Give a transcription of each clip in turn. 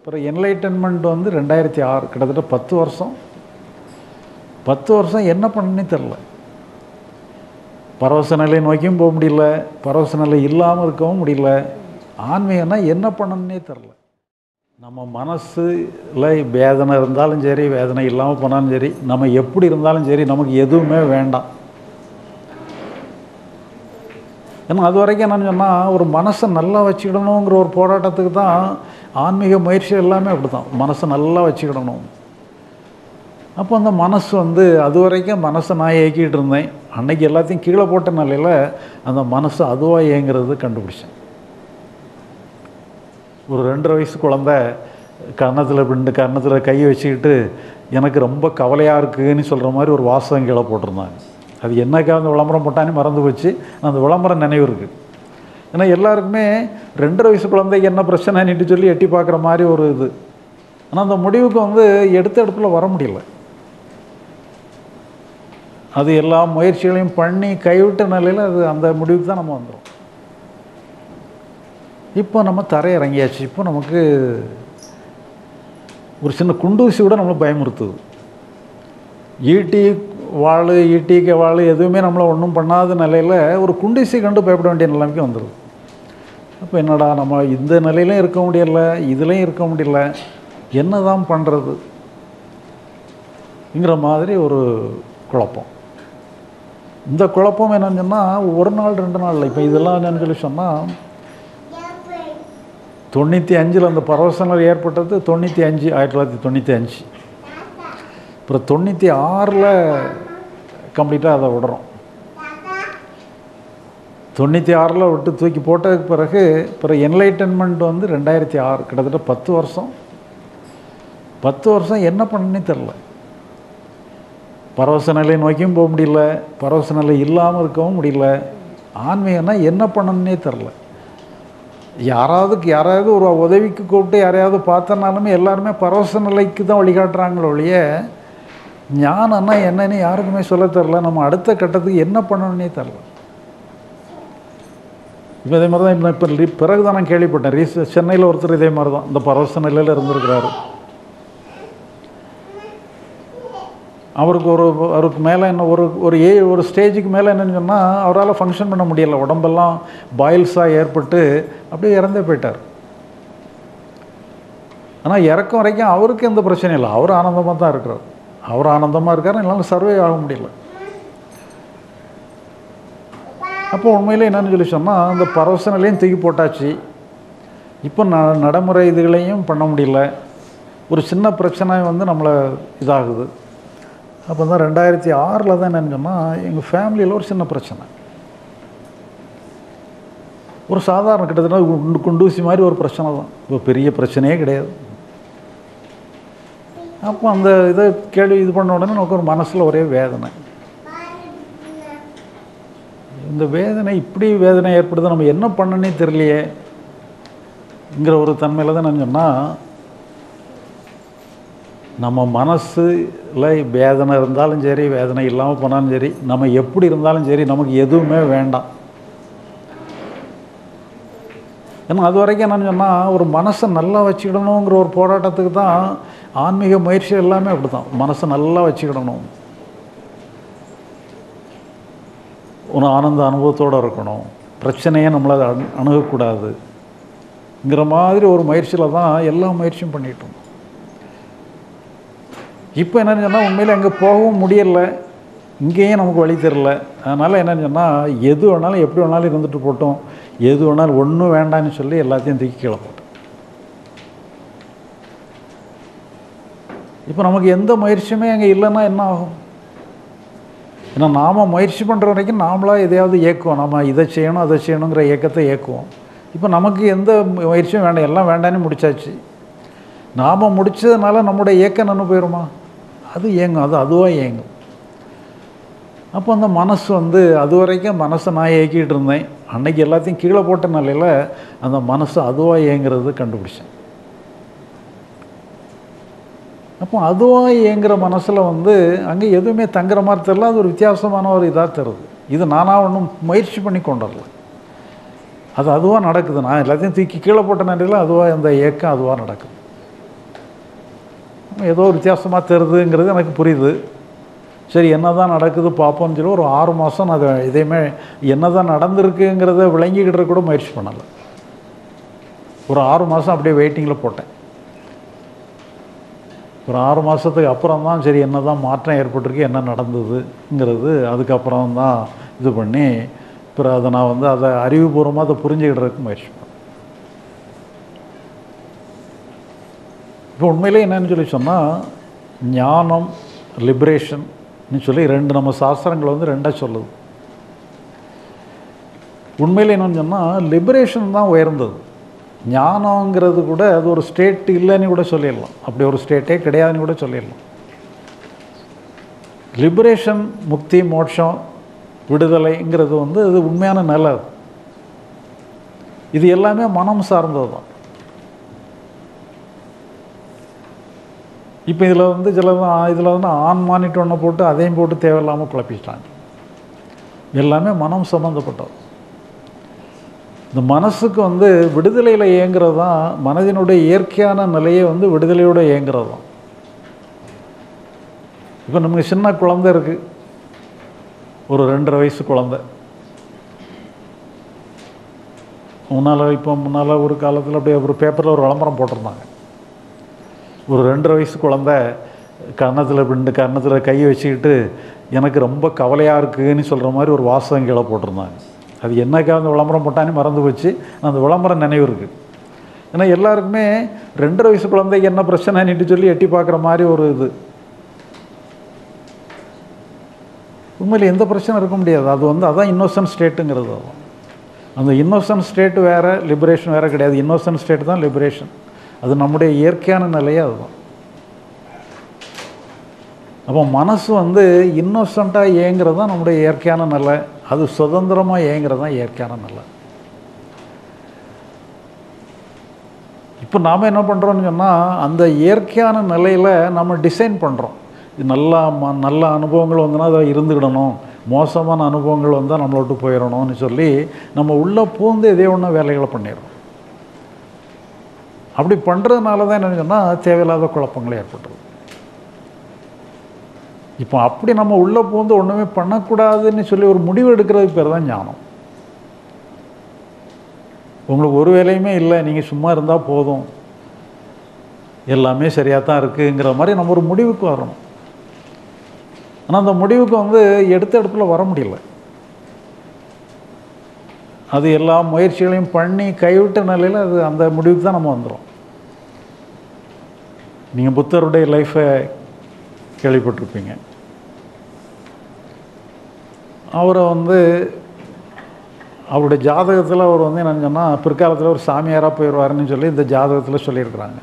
அப்புறம் என்லைட்டன்மெண்ட் வந்து ரெண்டாயிரத்தி ஆறு கிட்டத்தட்ட பத்து வருஷம் பத்து வருஷம் என்ன பண்ணனே தெரில பரவச நிலை நோக்கியும் போக முடியல பரவச நிலை இல்லாமல் இருக்கவும் முடியல ஆன்மீகம்னா என்ன பண்ணணுன்னே தெரில நம்ம மனசுல வேதனை இருந்தாலும் சரி வேதனை இல்லாமல் போனாலும் சரி நம்ம எப்படி இருந்தாலும் சரி நமக்கு எதுவுமே வேண்டாம் ஏன்னா அது வரைக்கும் என்னன்னு சொன்னால் ஒரு மனசை நல்லா வச்சுக்கிடணுங்கிற ஒரு போராட்டத்துக்கு தான் ஆன்மீக முயற்சி எல்லாமே அப்படி தான் மனசை நல்லா வச்சுக்கிடணும் அப்போ அந்த மனசு வந்து அது வரைக்கும் மனசை நான் இயக்கிட்டு இருந்தேன் அன்னைக்கு எல்லாத்தையும் கீழே போட்ட நிலையில் அந்த மனசு அதுவாக இயங்குறது கண்டுபிடிச்சேன் ஒரு ரெண்டரை வயசு குழந்த கன்னத்தில் பிண்டு கன்னத்தில் கையை வச்சுக்கிட்டு எனக்கு ரொம்ப கவலையாக இருக்குன்னு சொல்கிற மாதிரி ஒரு வாசகம் கீழே போட்டிருந்தாங்க அது என்னைக்கா அந்த விளம்பரம் போட்டானே மறந்து போச்சு அந்த விளம்பரம் நினைவு இருக்குது ஏன்னா எல்லாருக்குமே ரெண்டரை வயசு குழந்தைக்கு என்ன பிரச்சனைன்னுட்டு சொல்லி எட்டி பார்க்குற மாதிரி ஒரு இது ஆனால் அந்த முடிவுக்கு வந்து எடுத்த இடத்துல வர முடியல அது எல்லா முயற்சிகளையும் பண்ணி கைவிட்ட நிலையில் அது அந்த முடிவுக்கு தான் நம்ம வந்துடும் இப்போ நம்ம தரை இறங்கியாச்சு இப்போ நமக்கு ஒரு சின்ன குண்டூசி கூட நம்மளை பயமுறுத்துது ஈட்டி வாள் ஈட்டிக்க வாள் எதுவுமே நம்மளை ஒன்றும் பண்ணாத நிலையில் ஒரு குண்டூசி கண்டு பயப்பட வேண்டிய நிலைமைக்கு வந்துடுது அப்போ என்னடா நம்ம இந்த நிலையிலையும் இருக்க முடியல இதுலேயும் இருக்க முடியல என்ன தான் பண்ணுறதுங்கிற மாதிரி ஒரு குழப்பம் இந்த குழப்பம் என்னன்னு சொன்னால் ஒரு நாள் ரெண்டு நாள் இப்போ இதெல்லாம் என்னன்னு சொல்லி சொன்னால் தொண்ணூற்றி அஞ்சில் அந்த பரவசங்கள் ஏற்பட்டது தொண்ணூற்றி அஞ்சு ஆயிரத்தி தொள்ளாயிரத்தி தொண்ணூற்றி அஞ்சு அப்புறம் தொண்ணூற்றி ஆறில் கம்ப்ளீட்டாக அதை விடுறோம் தொண்ணூற்றி ஆறில் விட்டு தூக்கி போட்டதுக்கு பிறகு அப்புறம் என்லைட்டன்மெண்ட் வந்து ரெண்டாயிரத்தி ஆறு கிட்டத்தட்ட பத்து வருஷம் பத்து வருஷம் என்ன பண்ணனே தெரில பரவச நிலை நோக்கியும் போக முடியல பரவச நிலை இல்லாமல் இருக்கவும் முடியல ஆன்மீகம்னா என்ன பண்ணணுன்னே தெரில யாராவது யாராவது ஒரு உதவிக்கு கூப்பிட்டு யாரையாவது பார்த்தனாலுமே எல்லாருமே பரவச நிலைக்கு தான் வழிகாட்டுறாங்களோ ஒழிய ஞானம்னா என்னன்னு யாருக்குமே சொல்ல தெரில நம்ம அடுத்த கட்டத்துக்கு என்ன பண்ணணுன்னே தெரில இப்போ இதே மாதிரி தான் இப்போ இப்போ பிறகு தான் நான் கேள்விப்பட்டேன் ரீச சென்னையில் ஒருத்தர் இதே மாதிரி தான் இந்த பரவச நிலையில் இருந்திருக்கிறாரு அவருக்கு ஒரு அவருக்கு மேலே என்ன ஒரு ஒரு ஏ ஒரு ஸ்டேஜுக்கு மேலே என்னன்னு சொன்னால் அவரால் ஃபங்க்ஷன் பண்ண முடியல உடம்பெல்லாம் பாயில்ஸாக ஏற்பட்டு அப்படியே இறந்தே போயிட்டார் ஆனால் இறக்கம் வரைக்கும் அவருக்கு எந்த பிரச்சனையும் இல்லை அவர் ஆனந்தமாக தான் இருக்கிறார் அவர் ஆனந்தமாக இருக்கார் என்னால் சர்வே ஆக முடியல அப்போ உண்மையிலே என்னன்னு சொல்லி சொன்னால் அந்த பரவச நிலையும் தூக்கி போட்டாச்சு இப்போ ந நடைமுறை இதுகளையும் பண்ண முடியல ஒரு சின்ன பிரச்சனை வந்து நம்மளை இதாகுது அப்போ தான் ரெண்டாயிரத்தி ஆறில் தான் என்னன்னு சொன்னால் எங்கள் ஃபேமிலியில் ஒரு சின்ன பிரச்சனை ஒரு சாதாரண கிட்டத்தட்ட குண்டு குண்டூசி மாதிரி ஒரு பிரச்சனை தான் இப்போ பெரிய பிரச்சனையே கிடையாது அப்போ அந்த இதை கேள்வி இது பண்ண உடனே நமக்கு ஒரு மனசில் ஒரே வேதனை இந்த வேதனை இப்படி வேதனை ஏற்படுது நம்ம என்ன பண்ணனே தெரியலையே ங்கிற ஒரு தன்மையில் தான் நான் சொன்னால் நம்ம மனசுல வேதனை இருந்தாலும் சரி வேதனை இல்லாமல் போனாலும் சரி நம்ம எப்படி இருந்தாலும் சரி நமக்கு எதுவுமே வேண்டாம் ஏன்னா அது வரைக்கும் என்னன்னு சொன்னால் ஒரு மனசை நல்லா வச்சுக்கிடணுங்கிற ஒரு போராட்டத்துக்கு தான் ஆன்மீக முயற்சி எல்லாமே அப்படி தான் மனசை நல்லா வச்சுக்கிடணும் ஒரு ஆனந்த அனுபவத்தோடு இருக்கணும் பிரச்சனையை நம்மளை அணு அணுகக்கூடாதுங்கிற மாதிரி ஒரு முயற்சியில் தான் எல்லா முயற்சியும் பண்ணிட்டோம் இப்போ என்னன்னு சொன்னால் உண்மையில் அங்கே போகவும் முடியல இங்கேயும் நமக்கு வழி தெரில அதனால் என்னன்னு சொன்னால் எது வேணாலும் எப்படி வேணாலும் இருந்துட்டு போட்டோம் எது வேணாலும் ஒன்றும் வேண்டாம்னு சொல்லி எல்லாத்தையும் தூக்கி கீழே போட்டோம் இப்போ நமக்கு எந்த முயற்சியுமே அங்கே இல்லைன்னா என்ன ஆகும் ஏன்னா நாம் முயற்சி பண்ணுற வரைக்கும் நாமளாக எதையாவது இயக்குவோம் நம்ம இதை செய்யணும் அதை செய்யணுங்கிற இயக்கத்தை இயக்குவோம் இப்போ நமக்கு எந்த முயற்சியும் வேண்டாம் எல்லாம் வேண்டான்னு முடிச்சாச்சு நாம் முடித்ததுனால நம்முடைய இயக்கம் நின்று போயிடுமா அது இயங்கும் அது அதுவாக இயங்கும் அப்போ அந்த மனசு வந்து அது வரைக்கும் மனசை நான் இயக்கிட்டு இருந்தேன் அன்னைக்கு எல்லாத்தையும் கீழே போட்ட நிலையில் அந்த மனசு அதுவாக இயங்குறது கண்டுபிடிச்சேன் அப்போ அதுவாக இயங்குற மனசில் வந்து அங்கே எதுவுமே தங்குற மாதிரி தெரில அது ஒரு வித்தியாசமான ஒரு இதாக தருது இது நானாக ஒன்றும் முயற்சி பண்ணி கொண்டு வரல அது அதுவாக நடக்குது நான் எல்லாத்தையும் தூக்கி கீழே போட்ட நிலையில் அதுவாக அந்த இயக்கம் அதுவாக நடக்குது ஏதோ வித்தியாசமாக தெரியுதுங்கிறது எனக்கு புரியுது சரி என்ன தான் நடக்குது பார்ப்போம்னு சொல்லி ஒரு ஆறு மாதம் நான் அதை இதையுமே என்ன தான் நடந்திருக்குங்கிறத விளங்கிக்கிட்டு கூட முயற்சி பண்ணலை ஒரு ஆறு மாதம் அப்படியே வெயிட்டிங்கில் போட்டேன் ஒரு ஆறு மாதத்துக்கு அப்புறம் தான் சரி என்ன தான் மாற்றம் ஏற்பட்டிருக்கு என்ன நடந்ததுங்கிறது அதுக்கப்புறம் தான் இது பண்ணி அப்புறம் அதை நான் வந்து அதை அறிவுபூர்வமாக அதை புரிஞ்சுக்கிடுறதுக்கு முயற்சி பண்ணேன் இப்போ உண்மையிலே என்னன்னு சொல்லி சொன்னால் ஞானம் லிபரேஷன் சொல்லி ரெண்டு நம்ம சாஸ்திரங்கள் வந்து ரெண்டாக சொல்லுது உண்மையில் என்னன்னு சொன்னால் லிபரேஷன் தான் உயர்ந்தது ஞானங்கிறது கூட அது ஒரு ஸ்டேட் இல்லைன்னு கூட சொல்லிடலாம் அப்படி ஒரு ஸ்டேட்டே கிடையாதுன்னு கூட சொல்லிடலாம் லிபரேஷன் முக்தி மோட்சம் விடுதலைங்கிறது வந்து அது உண்மையான நிலை அது. இது எல்லாமே மனம் சார்ந்தது தான் இப்போ இதில் வந்து சில இதில் வந்து ஆன் மானிட்டு ஒன்று போட்டு அதையும் போட்டு தேவையில்லாமல் குழப்பிச்சிட்டாங்க எல்லாமே மனம் சம்மந்தப்பட்டது இந்த மனசுக்கு வந்து விடுதலையில் இயங்குறது தான் மனதினுடைய இயற்கையான நிலையே வந்து விடுதலையோடு இயங்குறது தான் இப்போ நமக்கு சின்ன குழந்தை இருக்குது ஒரு ரெண்டரை வயசு குழந்தை முன்னால் இப்போ முன்னால் ஒரு காலத்தில் அப்படியே ஒரு பேப்பரில் ஒரு விளம்பரம் போட்டிருந்தாங்க ஒரு ரெண்டரை வயசு குழந்தை கன்னத்தில் ரெண்டு கன்னத்தில் கையை வச்சுக்கிட்டு எனக்கு ரொம்ப கவலையாக இருக்குன்னு சொல்கிற மாதிரி ஒரு வாசகம் கீழே போட்டிருந்தாங்க அது என்னைக்கா அந்த விளம்பரம் போட்டானே மறந்து போச்சு அந்த விளம்பரம் நினைவு இருக்குது ஏன்னா எல்லாருக்குமே ரெண்டரை வயசு குழந்தைக்கு என்ன பிரச்சனைன்னுட்டு சொல்லி எட்டி பார்க்குற மாதிரி ஒரு இது உண்மையில் எந்த பிரச்சனை இருக்க முடியாது அது வந்து அதான் இன்னோசன்ட் ஸ்டேட்டுங்கிறது அதான் அந்த இன்னோசன்ட் ஸ்டேட் வேறு லிபரேஷன் வேறு கிடையாது இன்னோசன்ட் ஸ்டேட் தான் லிபரேஷன் அது நம்முடைய இயற்கையான நிலையே அதுதான் அப்போ மனசு வந்து இன்னோசண்ட்டாக இயங்குறது தான் நம்முடைய இயற்கையான நிலை அது சுதந்திரமாக இயங்குறது தான் இயற்கையான நிலை இப்போ நாம் என்ன பண்ணுறோம்னு சொன்னால் அந்த இயற்கையான நிலையில் நம்ம டிசைன் பண்ணுறோம் இது நல்லா ம நல்ல அனுபவங்கள் வந்துன்னா அதை இருந்துக்கிடணும் மோசமான அனுபவங்கள் வந்தால் நம்மளை விட்டு போயிடணும்னு சொல்லி நம்ம உள்ளே பூந்து எதே ஒன்று வேலைகளை பண்ணிடுறோம் அப்படி பண்ணுறதுனால தான் என்ன சொன்னால் தேவையில்லாத குழப்பங்கள் ஏற்பட்டுருது இப்போ அப்படி நம்ம உள்ளே பூந்து ஒன்றுமே பண்ணக்கூடாதுன்னு சொல்லி ஒரு முடிவு எடுக்கிறதுக்கு பேர் தான் ஞானம் உங்களுக்கு ஒரு வேலையுமே இல்லை நீங்கள் சும்மா இருந்தால் போதும் எல்லாமே சரியாக தான் இருக்குங்கிற மாதிரி நம்ம ஒரு முடிவுக்கு வரணும் ஆனால் அந்த முடிவுக்கு வந்து எடுத்த இடத்துல வர முடியல அது எல்லா முயற்சிகளையும் பண்ணி கைவிட்ட நிலையில் அது அந்த முடிவுக்கு தான் நம்ம வந்துடும் நீங்கள் புத்தருடைய லைஃப்பை கேள்விப்பட்டிருப்பீங்க அவரை வந்து அவருடைய ஜாதகத்தில் அவர் வந்து என்னன்னு சொன்னால் பிற்காலத்தில் ஒரு சாமியாராக போயிடுவாருன்னு சொல்லி இந்த ஜாதகத்தில் சொல்லியிருக்கிறாங்க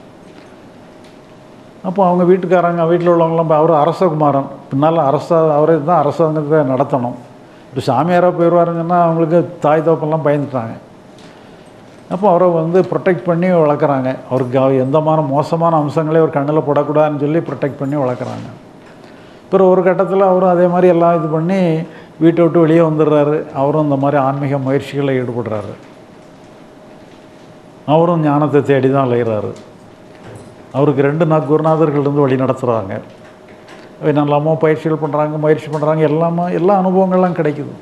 அப்போ அவங்க வீட்டுக்காரங்க வீட்டில் உள்ளவங்களாம் அவர் அரசகுமாரன் பின்னால் அரச அவரே தான் அரசாங்கத்தை நடத்தணும் இப்போ சாமியாராக போயிடுவாருன்னு சொன்னால் அவங்களுக்கு தாய் தோப்பெல்லாம் பயந்துட்டாங்க அப்போ அவரை வந்து ப்ரொடெக்ட் பண்ணி வளர்க்குறாங்க அவருக்கு அவ- எந்தமான மோசமான அம்சங்களே ஒரு கண்ணில் போடக்கூடாதுன்னு சொல்லி ப்ரொடெக்ட் பண்ணி வளர்க்குறாங்க அப்புறம் ஒரு கட்டத்தில் அவரும் அதே மாதிரி எல்லாம் இது பண்ணி வீட்டை விட்டு வெளியே வந்துடுறாரு அவரும் இந்த மாதிரி ஆன்மீக முயற்சிகளில் ஈடுபடுறாரு அவரும் ஞானத்தை தேடி தான் அலைகிறாரு அவருக்கு ரெண்டு நா குருநாதர்கள் இருந்து வழி நடத்துகிறாங்க நல்லாமோ பயிற்சிகள் பண்ணுறாங்க முயற்சி பண்ணுறாங்க எல்லாமே எல்லா அனுபவங்கள்லாம் கிடைக்குது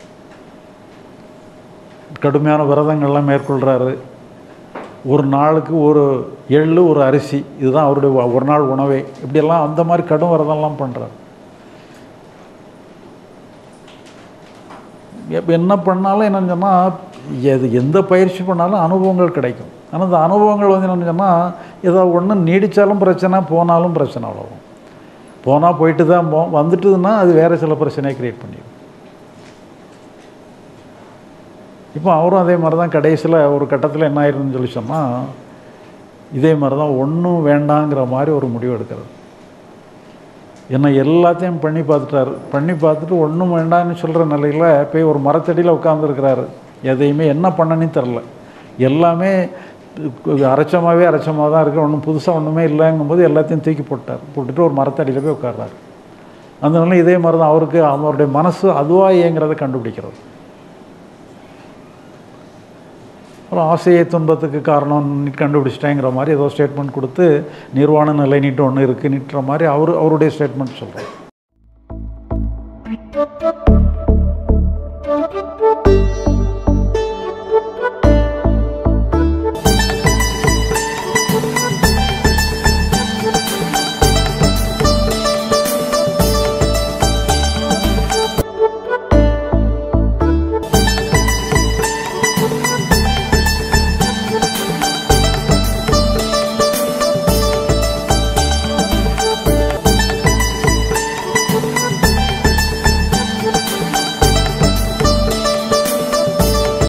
கடுமையான விரதங்கள்லாம் மேற்கொள்கிறாரு ஒரு நாளுக்கு ஒரு எள்ளு ஒரு அரிசி இதுதான் அவருடைய ஒ- ஒரு நாள் உணவே இப்படியெல்லாம் அந்த மாதிரி கடும் விரதம்லாம் பண்ணுறாரு எப்போ என்ன பண்ணாலும் என்னன்னு சொன்னால் எது எந்த பயிற்சி பண்ணாலும் அனுபவங்கள் கிடைக்கும் ஆனால் அந்த அனுபவங்கள் வந்து என்னன்னு சொன்னால் ஏதோ ஒன்று நீடித்தாலும் பிரச்சனை போனாலும் பிரச்சனை அவ்வளோவும் போனால் போயிட்டு தான் போ வந்துட்டுதுன்னா அது வேறு சில பிரச்சனையை க்ரியேட் பண்ணிடும் இப்போ அவரும் அதே மாதிரி தான் கடைசியில் ஒரு கட்டத்தில் என்ன ஆயிருன்னு சொல்லி சொன்னால் இதே மாதிரி தான் ஒன்றும் வேண்டாங்கிற மாதிரி ஒரு முடிவு எடுக்கிறது என்ன எல்லாத்தையும் பண்ணி பார்த்துட்டாரு பண்ணி பார்த்துட்டு ஒன்றும் வேண்டாம்னு சொல்கிற நிலையில் போய் ஒரு மரத்தடியில் உட்காந்துருக்கிறாரு எதையுமே என்ன பண்ணனே தெரில எல்லாமே அரைச்சமாகவே அரைச்சமாக தான் இருக்குது ஒன்றும் புதுசாக ஒன்றுமே இல்லைங்கும்போது எல்லாத்தையும் தூக்கி போட்டார் போட்டுட்டு ஒரு மரத்தடியில் போய் உட்கார்றாரு அந்த நிலை இதே மாதிரி தான் அவருக்கு அவருடைய மனசு அதுவாக இயங்கிறத கண்டுபிடிக்கிறது அப்புறம் ஆசையை துன்பத்துக்கு காரணம் நீ கண்டுபிடிச்சிட்டேங்கிற மாதிரி ஏதோ ஸ்டேட்மெண்ட் கொடுத்து நிர்வாண நிலை நீட்டு ஒன்று இருக்குது நீட்டுற மாதிரி அவர் அவருடைய ஸ்டேட்மெண்ட் சொல்கிறார்